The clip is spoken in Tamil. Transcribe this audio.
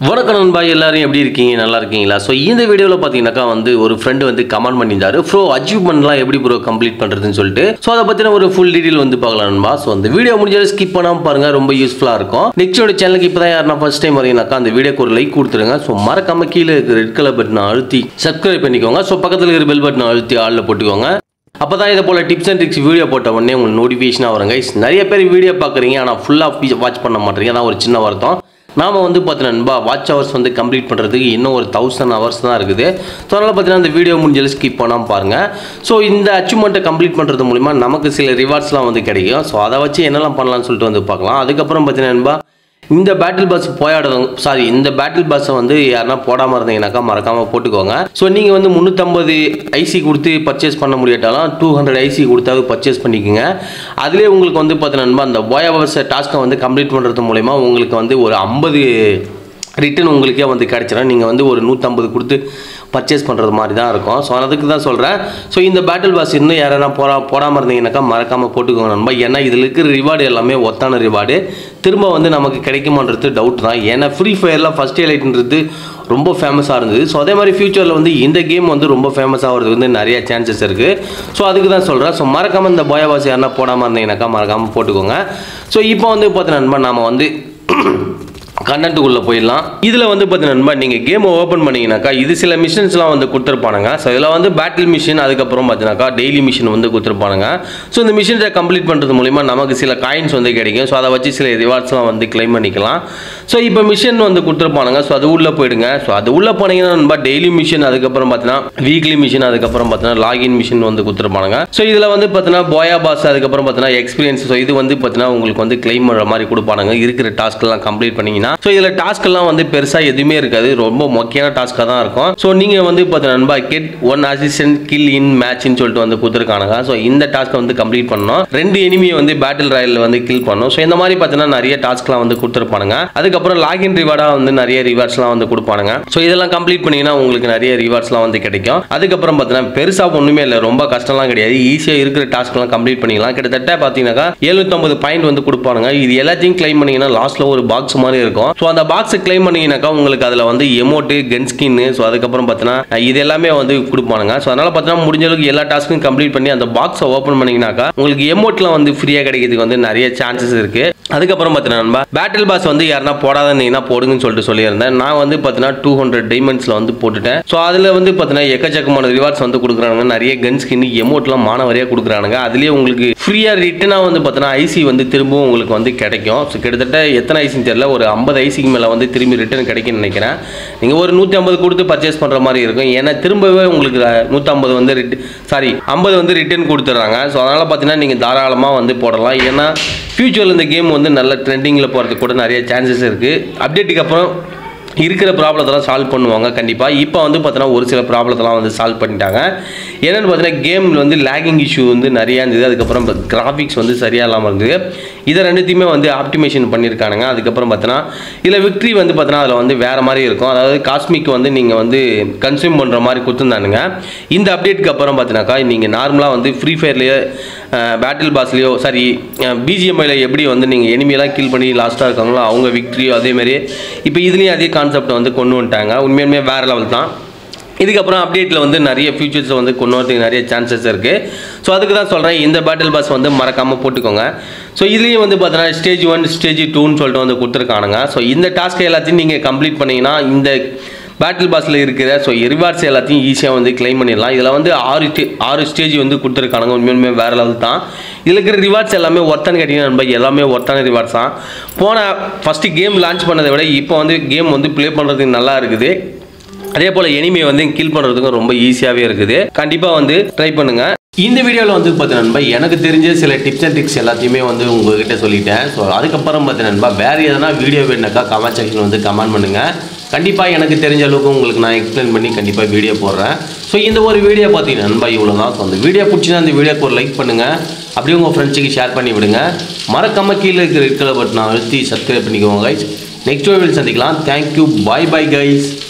வணக்கம் நண்பா எல்லாரும் எப்படி இருக்கீங்க நல்லா இருக்கீங்களா ஸோ இந்த வீடியோவில் பார்த்தீங்கன்னாக்கா வந்து ஒரு ஃப்ரெண்டு வந்து கமெண்ட் பண்ணியிருந்தாரு ப்ரோ அச்சீவ்மெண்ட்லாம் எப்படி ப்ரோ கம்ப்ளீட் பண்ணுறதுன்னு சொல்லிட்டு ஸோ அதை பற்றின ஒரு ஃபுல் டீட்டெயில் வந்து பார்க்கலாம் நண்பா ஸோ அந்த வீடியோ முடிஞ்சாலும் ஸ்கிப் பண்ணாமல் பாருங்க ரொம்ப யூஸ்ஃபுல்லாக இருக்கும் நெக்ஸ்டோட சேனலுக்கு இப்போ தான் யாருன்னா ஃபர்ஸ்ட் டைம் வரீங்கனாக்கா அந்த வீடியோக்கு ஒரு லைக் கொடுத்துருங்க ஸோ மறக்காம கீழே இருக்கிற ரெட் கலர் பட்டனை அழுத்தி சப்ஸ்கிரைப் பண்ணிக்கோங்க ஸோ பக்கத்தில் இருக்கிற பெல் பட்டனை அழுத்தி ஆளில் போட்டுக்கோங்க அப்போ தான் இதை போல் டிப்ஸ் அண்ட் ட்ரிக்ஸ் வீடியோ போட்ட உடனே உங்களுக்கு நோட்டிஃபிகேஷனாக வரும் guys நிறைய பேர் வீடியோ பார்க்குறீங்க ஆனால் ஃபுல்லாக வாட்ச் பண்ண மாட்டீங்க அதான் ஒரு சின்ன வருத்தம் நாம வந்து பார்த்தீங்கன்னா நண்பா வாட்ச் ஹவர்ஸ் வந்து கம்ப்ளீட் பண்ணுறதுக்கு இன்னும் ஒரு தௌசண்ட் ஹவர்ஸ் தான் இருக்குது ஸோ அதனால் பார்த்தீங்கன்னா இந்த வீடியோ முடிஞ்சாலும் ஸ்கிப் பண்ணாமல் பாருங்கள் ஸோ இந்த அச்சீவ்மெண்ட்டை கம்ப்ளீட் பண்ணுறது மூலிமா நமக்கு சில ரிவார்ட்ஸ்லாம் வந்து கிடைக்கும் ஸோ அதை வச்சு என்னெல்லாம் பண்ணலாம்னு சொல்லிட்டு வந்து பார்க்கலாம் அதுக்கப்புறம் பார்த்தீங்கன்னா நண்பா இந்த பேட்டில் பாஸ் போயாடுறவங்க சாரி இந்த பேட்டில் பாஸை வந்து யாருன்னா போடாமல் இருந்தீங்கன்னாக்கா மறக்காமல் போட்டுக்கோங்க ஸோ நீங்கள் வந்து முந்நூற்றம்பது ஐசி கொடுத்து பர்ச்சேஸ் பண்ண முடியாட்டாலும் டூ ஹண்ட்ரட் ஐசி கொடுத்தாவது பர்ச்சேஸ் பண்ணிக்கோங்க அதிலே உங்களுக்கு வந்து பார்த்தீங்கன்னா அந்த போயா பாஸ் டாஸ்க்கை வந்து கம்ப்ளீட் பண்ணுறது மூலயமா உங்களுக்கு வந்து ஒரு ஐம்பது ரிட்டன் உங்களுக்கே வந்து கிடச்சிடும் நீங்கள் வந்து ஒரு நூற்றம்பது கொடுத்து பர்ச்சேஸ் பண்ணுறது மாதிரி தான் இருக்கும் ஸோ அதுக்கு தான் சொல்கிறேன் ஸோ இந்த பேட்டில் பாஸ் இன்னும் யாரானா போடா போடாமல் இருந்தீங்கன்னாக்கா மறக்காமல் போட்டுக்கோங்க நண்பா ஏன்னா இதில் இருக்கிற ரிவார்டு எல்லாமே ஒத்தான ரிவார்டு திரும்ப வந்து நமக்கு கிடைக்குமான்றது டவுட் தான் ஏன்னா ஃப்ரீ ஃபயரில் ஃபஸ்ட் ஹைலைட்ன்றது ரொம்ப ஃபேமஸாக இருந்தது ஸோ அதே மாதிரி ஃபியூச்சரில் வந்து இந்த கேம் வந்து ரொம்ப ஃபேமஸ் ஆகிறதுக்கு வந்து நிறைய சான்சஸ் இருக்குது ஸோ அதுக்கு தான் சொல்கிறேன் ஸோ மறக்காமல் இந்த போயவாசி யாருன்னா போடாமல் இருந்தீங்கன்னாக்கா மறக்காமல் போட்டுக்கோங்க ஸோ இப்போ வந்து பார்த்தீங்கன்னா நண்பா நாம வந்து கண்டென்ட்டுக்குள்ளே போயிடலாம் இதில் வந்து பார்த்தீங்கன்னா நண்பா நீங்கள் கேமை ஓப்பன் பண்ணீங்கன்னாக்கா இது சில மிஷின்ஸ்லாம் வந்து கொடுத்துருப்பானுங்க ஸோ இதில் வந்து பேட்டில் மிஷின் அதுக்கப்புறம் பார்த்தீங்கன்னாக்கா டெய்லி மிஷின் வந்து கொடுத்துருப்பானுங்க ஸோ இந்த மிஷின்ஸை கம்ப்ளீட் பண்ணுறது மூலிமா நமக்கு சில காயின்ஸ் வந்து கிடைக்கும் ஸோ அதை வச்சு சில ரிவார்ட்ஸ்லாம் வந்து கிளைம் பண்ணிக்கலாம் ஸோ இப்போ மிஷின் வந்து கொடுத்துருப்பானுங்க ஸோ அது உள்ளே போயிடுங்க ஸோ அது உள்ளே போனீங்கன்னா நண்பா டெய்லி மிஷின் அதுக்கப்புறம் பார்த்தீங்கன்னா வீக்லி மிஷின் அதுக்கப்புறம் பார்த்தீங்கன்னா லாகின் மிஷின் வந்து கொடுத்துருப்பானுங்க ஸோ இதில் வந்து பார்த்தீங்கன்னா போயா பாஸ் அதுக்கப்புறம் பார்த்தீங்கன்னா எக்ஸ்பீரியன்ஸ் ஸோ இது வந்து பார்த்தீங்கன்னா உங்களுக்கு வந்து கிளைம் பண்ணுற மாதிரி கொடுப்பானுங்க இருக்கிற டாஸ்க்லாம் கம்ப்ளீட் பண்ணீங்கன்னா ஸோ இதில் டாஸ்க் எல்லாம் வந்து பெருசாக எதுவுமே இருக்காது ரொம்ப முக்கியமான டாஸ்க்காக தான் இருக்கும் ஸோ நீங்கள் வந்து பார்த்தீங்கன்னா நண்பா get one assistant kill in மேட்ச்னு சொல்லிட்டு வந்து கொடுத்துருக்கானுங்க ஸோ இந்த டாஸ்க்கை வந்து கம்ப்ளீட் பண்ணணும் ரெண்டு எனிமியை வந்து பேட்டில் ராயலில் வந்து கில் பண்ணணும் ஸோ இந்த மாதிரி பார்த்தீங்கன்னா நிறைய டாஸ்க்லாம் வந்து கொடுத்துருப்பானுங்க அதுக்கப்புறம் லாகின் ரிவார்டாக வந்து நிறைய ரிவார்ட்ஸ்லாம் வந்து கொடுப்பானுங்க ஸோ இதெல்லாம் கம்ப்ளீட் பண்ணீங்கன்னா உங்களுக்கு நிறைய ரிவார்ட்ஸ்லாம் வந்து கிடைக்கும் அதுக்கப்புறம் பார்த்தீங்கன்னா பெருசாக ஒன்றுமே இல்லை ரொம்ப கஷ்டம்லாம் கிடையாது ஈஸியாக இருக்கிற டாஸ்க்லாம் கம்ப்ளீட் பண்ணிக்கலாம் கிட்டத்தட்ட பார்த்தீங்கன்னாக்கா எழுநூத்தம்பது பாயிண்ட் வந்து கொடுப்பானுங்க இது எல்லாத்தையும் கிளைம் பண்ணீங்கன்னா லாஸ்ட்டில் ஒரு பாக்ஸ் மாதிரி இருக்கும் ஸோ அந்த பாக்ஸை கிளைம் பண்ணீங்கன்னாக்கா உங்களுக்கு அதில் வந்து எமோட்டு கன் ஸ்கின்னு ஸோ அதுக்கப்புறம் பார்த்தீங்கன்னா இது எல்லாமே வந்து கொடுப்பானுங்க ஸோ அதனால் பார்த்தீங்கன்னா முடிஞ்ச அளவுக்கு எல்லா டாஸ்க்கும் கம்ப்ளீட் பண்ணி அந்த பாக்ஸை ஓப்பன் பண்ணீங்கன்னாக்கா உங்களுக்கு எமோட்லாம் வந்து ஃப்ரீயாக கிடைக்கிறதுக்கு வந்து நிறைய சான்சஸ் இருக்குது அதுக்கப்புறம் பார்த்தீங்கன்னா நண்பா பேட்டில் பாஸ் வந்து யாருன்னா போடாத இருந்தீங்கன்னா போடுங்கன்னு சொல்லிட்டு சொல்லியிருந்தேன் நான் வந்து பார்த்தீங்கன்னா டூ ஹண்ட்ரட் டைமண்ட்ஸில் வந்து போட்டுட்டேன் ஸோ அதில் வந்து பார்த்தீங்கன்னா எக்கச்சக்கமான ரிவார்ட்ஸ் வந்து கொடுக்குறாங்க நிறைய கன் ஸ்கின் எமோட்லாம் மானவரியாக கொடுக்குறானுங்க அதுலேயே உங்களுக்கு ஃப்ரீயாக ரிட்டனாக வந்து பார்த்தீங்கன்னா ஐசி வந்து திரும்பவும் உங்களுக்கு வந்து கிடைக்கும் ஸோ கிட்டத்தட்ட எத்தனை ஐசின்னு தெரியல ஒரு ஐம்பது ஐசிக்கு மேலே வந்து திரும்பி ரிட்டர்ன் கிடைக்கும்னு நினைக்கிறேன் நீங்கள் ஒரு நூற்றி ஐம்பது கொடுத்து பர்ச்சேஸ் பண்ணுற மாதிரி இருக்கும் ஏன்னா திரும்பவே உங்களுக்கு நூற்றம்பது வந்து ரிட் சாரி ஐம்பது வந்து ரிட்டர்ன் கொடுத்துட்றாங்க ஸோ அதனால் பார்த்தீங்கன்னா நீங்கள் தாராளமாக வந்து போடலாம் ஏன்னா ஃப்யூச்சரில் இந்த கேம் வந்து நல்ல ட்ரெண்டிங்கில் போகிறதுக்கு கூட நிறைய சான்சஸ் இருக்குது அப்டேட்டுக்கு அப்புறம் இருக்கிற ப்ராப்ளத்தெல்லாம் சால்வ் பண்ணுவாங்க கண்டிப்பாக இப்போ வந்து பார்த்தீங்கன்னா ஒரு சில ப்ராப்ளத்தெல்லாம் வந்து சால்வ் பண்ணிட்டாங்க என்னென்னு பார்த்தீங்கன்னா கேமில் வந்து லேகிங் இஷ்யூ வந்து நிறையா இருந்தது அதுக்கப்புறம் கிராஃபிக்ஸ் வந்து சரியாக இல்லாமல் இருந்தது இதை ரெண்டுத்தையுமே வந்து ஆப்டிமேஷன் பண்ணியிருக்கானுங்க அதுக்கப்புறம் பார்த்தீங்கன்னா இதில் விக்ட்ரி வந்து பார்த்தீங்கன்னா அதில் வந்து வேறு மாதிரி இருக்கும் அதாவது காஸ்மிக் வந்து நீங்கள் வந்து கன்சியூம் பண்ணுற மாதிரி கொடுத்துருந்தானுங்க இந்த அப்டேட்டுக்கு அப்புறம் பார்த்தீங்கன்னாக்கா நீங்கள் நார்மலாக வந்து ஃப்ரீ ஃபயர்லேயே பேட்டில் பாஸ்லேயோ சாரி பிஜிஎம்ஐயில் எப்படி வந்து நீங்கள் எனிமையெல்லாம் கில் பண்ணி லாஸ்ட்டாக இருக்காங்களோ அவங்க விக்ட்ரியோ அதேமாரி இப்போ இதுலேயும் அதே கான்செப்டை வந்து கொண்டு வந்துட்டாங்க உண்மையுமே வேறு லெவல் தான் இதுக்கப்புறம் அப்டேட்டில் வந்து நிறைய ஃபியூச்சர்ஸை வந்து கொண்டு வரதுக்கு நிறைய சான்சஸ் இருக்குது ஸோ அதுக்கு தான் சொல்கிறேன் இந்த பேட்டில் பாஸ் வந்து மறக்காமல் போட்டுக்கோங்க ஸோ இதுலேயும் வந்து பார்த்தீங்கன்னா ஸ்டேஜ் ஒன் ஸ்டேஜ் டூன்னு சொல்லிட்டு வந்து கொடுத்துருக்கானுங்க ஸோ இந்த டாஸ்க்கை எல்லாத்தையும் நீங்கள் கம்ப்ளீட் பண்ணிங்கன்னா இந்த பேட்டில் பாஸில் இருக்கிற ஸோ ரிவார்ட்ஸ் எல்லாத்தையும் ஈஸியாக வந்து கிளைம் பண்ணிடலாம் இதில் வந்து ஆறு ஸ்டே ஆறு ஸ்டேஜ் வந்து கொடுத்துருக்கானுங்க உண்மையுமே வேறு லெவல் தான் இதில் இருக்கிற ரிவார்ட்ஸ் எல்லாமே ஒர்த்தான்னு கேட்டிங்கன்னா நண்பா எல்லாமே ஒர்த்தான ரிவார்ட்ஸ் தான் போன ஃபஸ்ட்டு கேம் லான்ச் பண்ணதை விட இப்போ வந்து கேம் வந்து ப்ளே பண்ணுறதுக்கு நல்லா இருக்குது அதே போல் எனிமையை வந்து கில் பண்ணுறதுக்கும் ரொம்ப ஈஸியாகவே இருக்குது கண்டிப்பாக வந்து ட்ரை பண்ணுங்க இந்த வீடியோவில் வந்து பார்த்தீங்கன்னா நண்பா எனக்கு தெரிஞ்ச சில டிப்ஸ் அண்ட் ட்ரிக்ஸ் எல்லாத்தையுமே வந்து உங்ககிட்ட சொல்லிட்டேன் ஸோ அதுக்கப்புறம் பார்த்தீங்கன்னா நண்பா வேறு எதனா வீடியோ வேணுனாக்கா கமெண்ட் செக்ஷன் வந்து கமெண்ட் பண்ணுங்கள் கண்டிப்பாக எனக்கு தெரிஞ்ச அளவுக்கு உங்களுக்கு நான் எக்ஸ்பிளைன் பண்ணி கண்டிப்பாக வீடியோ போடுறேன் ஸோ இந்த ஒரு வீடியோ பார்த்தீங்கன்னா நண்பா இவ்வளோ தான் ஸோ அந்த வீடியோ பிடிச்சினா அந்த வீடியோக்கு ஒரு லைக் பண்ணுங்கள் அப்படியே உங்கள் ஃப்ரெண்ட்ஸுக்கு ஷேர் பண்ணி விடுங்க மறக்காம கீழே இருக்கிற ரெட் கலர் பட்டனை அழுத்தி சப்ஸ்கிரைப் பண்ணிக்கோங்க கைஸ் நெக்ஸ்ட் வீடியோவில் சந்திக்கலாம் தேங்க்யூ பாய் பாய் கைஸ்